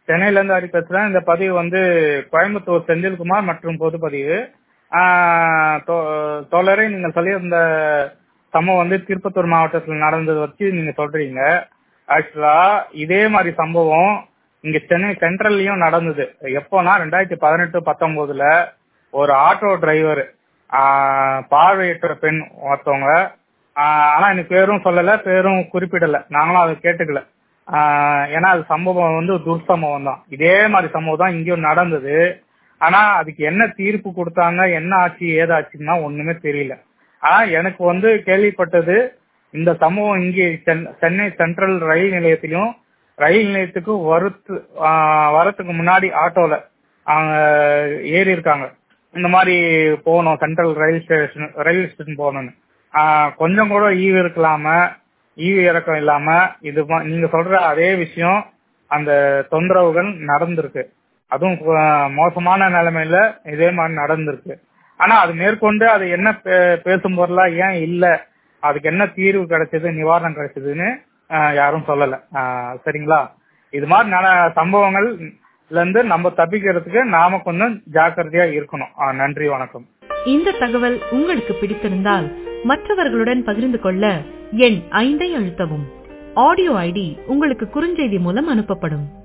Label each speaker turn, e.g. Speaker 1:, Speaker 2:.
Speaker 1: சென்னையில இருந்து ஹரி பேசுறேன் இந்த பதிவு வந்து கோயம்புத்தூர் செந்தில்குமார் மற்றும் பொது பதிவு ஆஹ் தோ- தோழரே நீங்கள் சொல்லியிருந்த சம்பவம் வந்து திருப்பத்தூர் மாவட்டத்தில் நடந்தது வச்சு நீங்க சொல்றீங்க ஆக்சுவலா இதே மாதிரி சம்பவம் இங்க சென்னை சென்ட்ரல்லையும் நடந்தது எப்போனா ரெண்டாயிரத்தி பதினெட்டு பத்தொன்பதுல ஒரு ஆட்டோ டிரைவர் பார்வையற்ற பெண் ஒருத்தவங்க ஆஹ் ஆனா எனக்கு பேரும் சொல்லல பேரும் குறிப்பிடல நாங்களும் அதை கேட்டுக்கல ஆஹ் ஏன்னா அது சம்பவம் வந்து துர்சம்பவம் தான் இதே மாதிரி சம்பவம் தான் இங்கேயும் நடந்தது ஆனா அதுக்கு என்ன தீர்ப்பு கொடுத்தாங்க என்ன ஆச்சு ஏதாச்சுன்னா ஒண்ணுமே தெரியல ஆனா எனக்கு வந்து கேள்விப்பட்டது இந்த சம்பவம் இங்கே சென்- சென்னை சென்ட்ரல் ரயில் நிலையத்திலும் ரயில் நிலையத்துக்கு வரத்து ஆஹ் வரத்துக்கு முன்னாடி ஆட்டோல அவங்க ஏறி இருக்காங்க இந்த மாதிரி போகணும் central rail station rail station போகணும்னு ஆஹ் கொஞ்சம் கூட ஈவு இருக்கலாம ஈவு இறக்கம் இல்லாம இது மா- நீங்க சொல்ற அதே விஷயம் அந்த தொந்தரவுகள் நடந்திருக்கு அதுவும் ஆஹ் மோசமான நிலைமையில இதே மாதிரி நடந்திருக்கு ஆனா அது மேற்கொண்டு அது என்ன பே- பேசும் பொருளா ஏன் இல்ல அதுக்கு என்ன தீர்வு கிடைச்சது நிவாரணம் கிடைச்சதுன்னு ஆஹ் யாரும் சொல்லல ஆஹ் சரிங்களா இது மாதிரி நட- சம்பவங்கள்ல இருந்து நம்ம தப்பிக்கிறதுக்கு நாம கொஞ்சம் ஜாக்கிரதையா இருக்கணும் ஆஹ் நன்றி வணக்கம்
Speaker 2: இந்த தகவல் உங்களுக்கு பிடித்திருந்தால் மற்றவர்களுடன் பகிர்ந்து கொள்ள எண் ஐந்தை அழுத்தவும் ஆடியோ ஐடி உங்களுக்கு குறுஞ்செய்தி மூலம் அனுப்பப்படும்